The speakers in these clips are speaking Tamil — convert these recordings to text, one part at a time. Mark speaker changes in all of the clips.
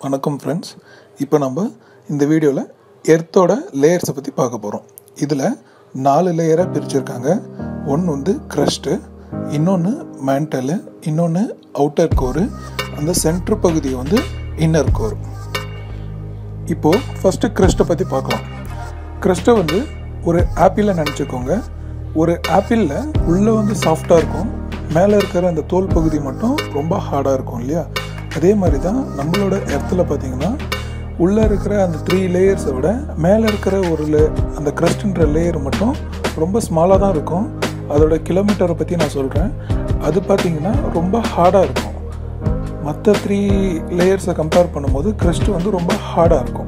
Speaker 1: வணக்கம் ஃப்ரெண்ட்ஸ் இப்போ நம்ம இந்த வீடியோவில் எர்த்தோட லேயர்ஸை பற்றி பார்க்க போகிறோம் இதில் நாலு லேயராக பிரிச்சிருக்காங்க ஒன்று வந்து க்ரஸ்ட்டு இன்னொன்று மேண்டலு இன்னொன்று அவுட்டர் கோரு அந்த சென்ட்ரு பகுதி வந்து இன்னர் கோர் இப்போது ஃபஸ்ட்டு க்ரஸ்ட்டை பற்றி பார்க்கலாம் க்ரஸ்ட்டை வந்து ஒரு ஆப்பிளை நினச்சிக்கோங்க ஒரு ஆப்பிளில் உள்ளே வந்து சாஃப்டாக இருக்கும் மேலே இருக்கிற அந்த தோல் பகுதி மட்டும் ரொம்ப ஹார்டாக இருக்கும் இல்லையா அதே மாதிரி தான் நம்மளோட இடத்துல பார்த்தீங்கன்னா உள்ளே இருக்கிற அந்த த்ரீ லேயர்ஸை விட மேலே இருக்கிற ஒரு லே அந்த க்ரஸ்ட்ன்ற லேயர் மட்டும் ரொம்ப ஸ்மாலாக தான் இருக்கும் அதோட கிலோமீட்டரை பற்றி நான் சொல்கிறேன் அது பார்த்தீங்கன்னா ரொம்ப ஹார்டாக இருக்கும் மற்ற த்ரீ லேயர்ஸை கம்பேர் பண்ணும்போது க்ரஸ்ட் வந்து ரொம்ப ஹார்டாக இருக்கும்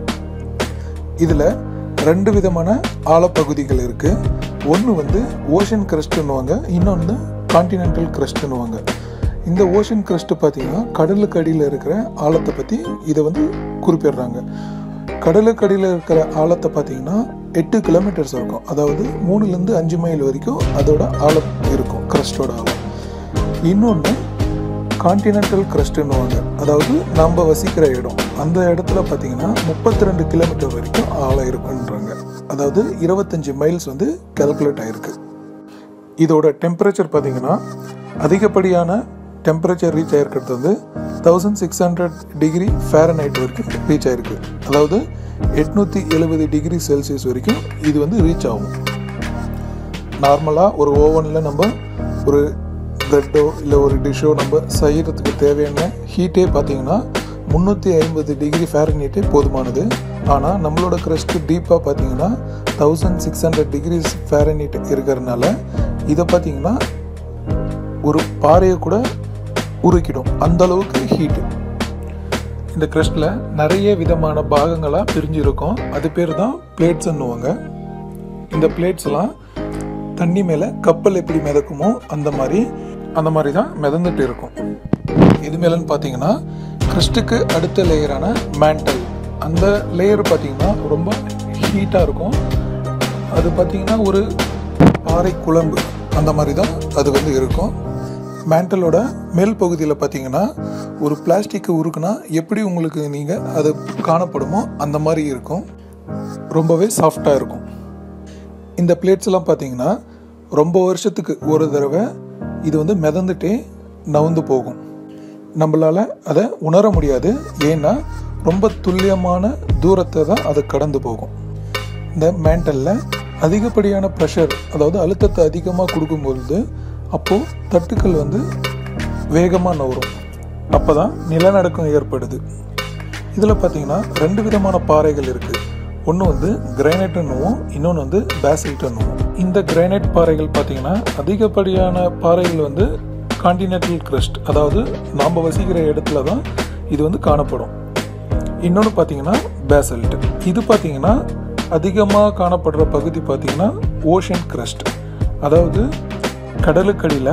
Speaker 1: இதில் ரெண்டு விதமான ஆழப்பகுதிகள் இருக்குது ஒன்று வந்து ஓஷன் கிரஸ்ட்டுன்னுவாங்க இன்னொன்று கான்டினென்டல் கிரஸ்ட்டுன்னுவாங்க இந்த ஓஷன் கிரஸ்ட்டு பார்த்தீங்கன்னா கடலுக்கு அடியில் இருக்கிற ஆழத்தை பற்றி இதை வந்து குறிப்பிடுறாங்க கடலுக்கு அடியில் இருக்கிற ஆழத்தை பார்த்தீங்கன்னா எட்டு கிலோமீட்டர்ஸ் இருக்கும் அதாவது மூணுலேருந்து அஞ்சு மைல் வரைக்கும் அதோட ஆழம் இருக்கும் கிரஸ்டோட ஆழம் இன்னொன்று கான்டினென்டல் கிரஸ்ட்டுன்னுவாங்க அதாவது நம்ம வசிக்கிற இடம் அந்த இடத்துல பார்த்தீங்கன்னா முப்பத்தி ரெண்டு கிலோமீட்டர் வரைக்கும் ஆழம் இருக்குன்றாங்க அதாவது இருபத்தஞ்சி மைல்ஸ் வந்து கால்குலேட் ஆயிருக்கு இதோட டெம்பரேச்சர் பார்த்தீங்கன்னா அதிகப்படியான டெம்பரேச்சர் ரீச் ஆயிருக்கிறது வந்து thousand six hundred degree Fahrenheit வரைக்கும் ரீச் ஆயிருக்கு அதாவது எட்நூற்றி எழுபது டிகிரி செல்சியஸ் வரைக்கும் இது வந்து ரீச் ஆகும் நார்மலாக ஒரு ஓவனில் நம்ம ஒரு ப்ரெட்டோ இல்லை ஒரு டிஷ்ஷோ நம்ம செய்கிறதுக்கு தேவையான ஹீட்டே பார்த்தீங்கன்னா முந்நூற்றி ஐம்பது டிகிரி ஃபேரனீட்டே போதுமானது ஆனால் நம்மளோட க்ரஸ்ட்டு டீப்பாக பார்த்தீங்கன்னா thousand six hundred degree Fahrenheit இருக்கிறதுனால இதை பார்த்தீங்கன்னா ஒரு பாறையை கூட உருக்கிடும் அந்த அளவுக்கு ஹீட்டு இந்த க்ரஸ்ட்டில் நிறைய விதமான பாகங்களாக பிரிஞ்சிருக்கும் அது பேர் தான் பிளேட்ஸ்ன்னுவாங்க இந்த பிளேட்ஸ்லாம் தண்ணி மேலே கப்பல் எப்படி மிதக்குமோ அந்த மாதிரி அந்த மாதிரி தான் மிதந்துட்டு இருக்கும் இது மேலன்னு பார்த்தீங்கன்னா கிறிஸ்டுக்கு அடுத்த லேயரான மேண்டல் அந்த லேயர் பார்த்தீங்கன்னா ரொம்ப ஹீட்டாக இருக்கும் அது பார்த்தீங்கன்னா ஒரு பாறை குழம்பு அந்த மாதிரி தான் அது வந்து இருக்கும் மேண்டலோட மேல் பகுதியில் பார்த்தீங்கன்னா ஒரு பிளாஸ்டிக்கை உருக்குனா எப்படி உங்களுக்கு நீங்கள் அது காணப்படுமோ அந்த மாதிரி இருக்கும் ரொம்பவே சாஃப்டாக இருக்கும் இந்த பிளேட்ஸ்லாம் பார்த்தீங்கன்னா ரொம்ப வருஷத்துக்கு ஒரு தடவை இது வந்து மிதந்துட்டே நவுந்து போகும் நம்மளால் அதை உணர முடியாது ஏன்னா ரொம்ப துல்லியமான தூரத்தை தான் அது கடந்து போகும் இந்த மேண்டலில் அதிகப்படியான ப்ரெஷர் அதாவது அழுத்தத்தை அதிகமாக கொடுக்கும்பொழுது அப்போது தட்டுக்கள் வந்து வேகமாக நவரும் அப்போ தான் நிலநடுக்கம் ஏற்படுது இதில் பார்த்தீங்கன்னா ரெண்டு விதமான பாறைகள் இருக்குது ஒன்று வந்து கிரைனைட்டுன்னுவோம் இன்னொன்று வந்து பேசல்ட்டுன்னுவோம் இந்த கிரைனைட் பாறைகள் பார்த்தீங்கன்னா அதிகப்படியான பாறைகள் வந்து கான்டினென்டல் கிரஸ்ட் அதாவது நாம் வசிக்கிற இடத்துல தான் இது வந்து காணப்படும் இன்னொன்று பார்த்தீங்கன்னா பேசல்ட் இது பார்த்தீங்கன்னா அதிகமாக காணப்படுற பகுதி பார்த்தீங்கன்னா ஓஷன் கிரஸ்ட் அதாவது கடலுக்கடியில்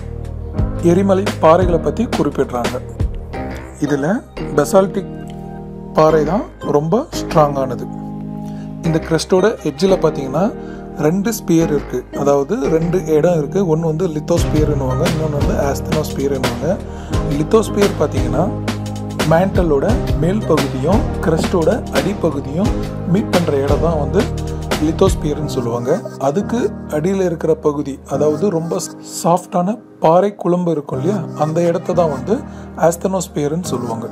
Speaker 1: எரிமலை பாறைகளை பற்றி குறிப்பிடுறாங்க இதில் பெசால்டிக் பாறை தான் ரொம்ப ஸ்ட்ராங்கானது இந்த கிரஸ்டோட எட்ஜில் பார்த்தீங்கன்னா ரெண்டு ஸ்பியர் இருக்குது அதாவது ரெண்டு இடம் இருக்குது ஒன்று வந்து லித்தோஸ்பியர்னுவாங்க இன்னொன்று வந்து ஆஸ்தனோஸ்பியர்னுவாங்க லித்தோஸ்பியர் பார்த்தீங்கன்னா மேண்டலோட மேல் பகுதியும் கிரஸ்டோட அடிப்பகுதியும் மீட் பண்ணுற இடம் தான் வந்து லித்தோஸ்பியர்னு சொல்லுவாங்க அதுக்கு அடியில் இருக்கிற பகுதி அதாவது ரொம்ப சாஃப்டான பாறை குழம்பு இருக்கும் இல்லையா அந்த இடத்த தான் வந்து ஆஸ்தனோஸ்பியர்னு சொல்லுவாங்க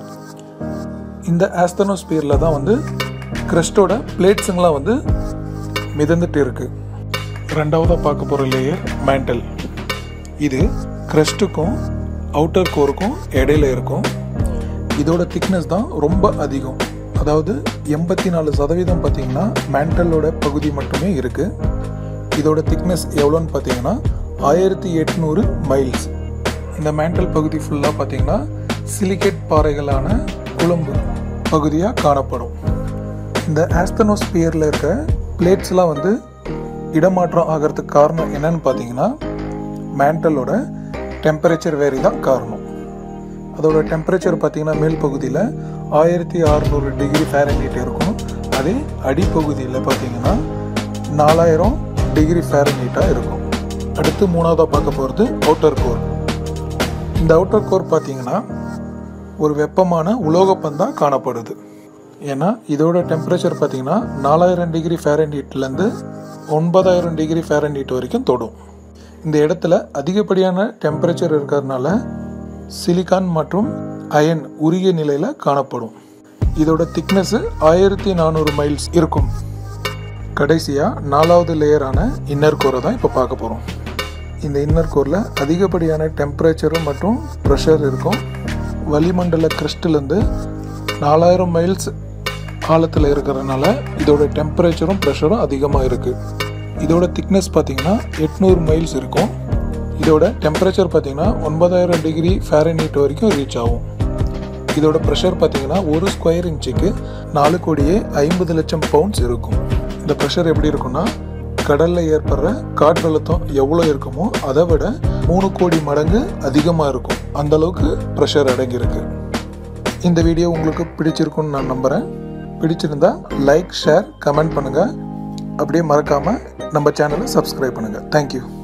Speaker 1: இந்த ஆஸ்தனோஸ்பியரில் தான் வந்து கிரஸ்டோட பிளேட்ஸுங்களாம் வந்து மிதந்துட்டு இருக்கு ரெண்டாவதாக பார்க்க போகிற லேயர் மேண்டல் இது கிரஸ்ட்டுக்கும் அவுட்டர் கோருக்கும் இடையில இருக்கும் இதோட திக்னஸ் தான் ரொம்ப அதிகம் அதாவது எண்பத்தி நாலு சதவீதம் பார்த்தீங்கன்னா மேண்டலோட பகுதி மட்டுமே இருக்குது இதோட திக்னஸ் எவ்வளோன்னு பார்த்தீங்கன்னா ஆயிரத்தி எட்நூறு மைல்ஸ் இந்த மேண்டல் பகுதி ஃபுல்லாக பார்த்தீங்கன்னா சிலிகேட் பாறைகளான குழம்பு பகுதியாக காணப்படும் இந்த ஆஸ்தனோஸ்பியரில் இருக்க பிளேட்ஸ்லாம் வந்து இடமாற்றம் ஆகிறதுக்கு காரணம் என்னன்னு பார்த்தீங்கன்னா மேண்டலோட டெம்பரேச்சர் வேரி தான் காரணம் அதோட டெம்பரேச்சர் பார்த்தீங்கன்னா மேல் பகுதியில் ஆயிரத்தி அறநூறு டிகிரி ஃபேரன்ஹீட் இருக்கும் அதே அடிப்பகுதியில் பார்த்தீங்கன்னா நாலாயிரம் டிகிரி ஃபேரன்ஹீட்டாக இருக்கும் அடுத்து மூணாவதாக பார்க்க போகிறது அவுட்டர் கோர் இந்த அவுட்டர் கோர் பார்த்தீங்கன்னா ஒரு வெப்பமான உலோகப்பந்தாக காணப்படுது ஏன்னா இதோட டெம்பரேச்சர் பார்த்தீங்கன்னா நாலாயிரம் டிகிரி ஃபேரன்ஹீட்லேருந்து ஒன்பதாயிரம் டிகிரி ஃபேரன்ஹீட் வரைக்கும் தொடும் இந்த இடத்துல அதிகப்படியான டெம்பரேச்சர் இருக்கிறதுனால சிலிக்கான் மற்றும் அயன் உருகிய நிலையில் காணப்படும் இதோட திக்னஸ் ஆயிரத்தி நானூறு மைல்ஸ் இருக்கும் கடைசியாக நாலாவது லேயரான இன்னர் கோரை தான் இப்போ பார்க்க போகிறோம் இந்த இன்னர் கோரில் அதிகப்படியான டெம்பரேச்சரும் மற்றும் ப்ரெஷர் இருக்கும் வளிமண்டல கிறிஸ்டலேருந்து நாலாயிரம் மைல்ஸ் ஆழத்தில் இருக்கிறதுனால இதோட டெம்பரேச்சரும் ப்ரெஷரும் அதிகமாக இருக்குது இதோட திக்னஸ் பார்த்தீங்கன்னா எட்நூறு மைல்ஸ் இருக்கும் இதோட டெம்பரேச்சர் பார்த்தீங்கன்னா ஒன்பதாயிரம் டிகிரி ஃபேரன்ஹீட் வரைக்கும் ரீச் ஆகும் இதோட ப்ரெஷர் பார்த்தீங்கன்னா ஒரு ஸ்கொயர் இன்ச்சுக்கு நாலு கோடியே ஐம்பது லட்சம் பவுண்ட்ஸ் இருக்கும் இந்த ப்ரெஷர் எப்படி இருக்கும்னா கடலில் ஏற்படுற காற்றழுத்தம் எவ்வளோ இருக்குமோ அதை விட மூணு கோடி மடங்கு அதிகமாக இருக்கும் அந்த அளவுக்கு ப்ரெஷர் அடங்கியிருக்கு இந்த வீடியோ உங்களுக்கு பிடிச்சிருக்குன்னு நான் நம்புகிறேன் பிடிச்சிருந்தா லைக் ஷேர் கமெண்ட் பண்ணுங்கள் அப்படியே மறக்காமல் நம்ம சேனலை சப்ஸ்கிரைப் பண்ணுங்கள் தேங்க்யூ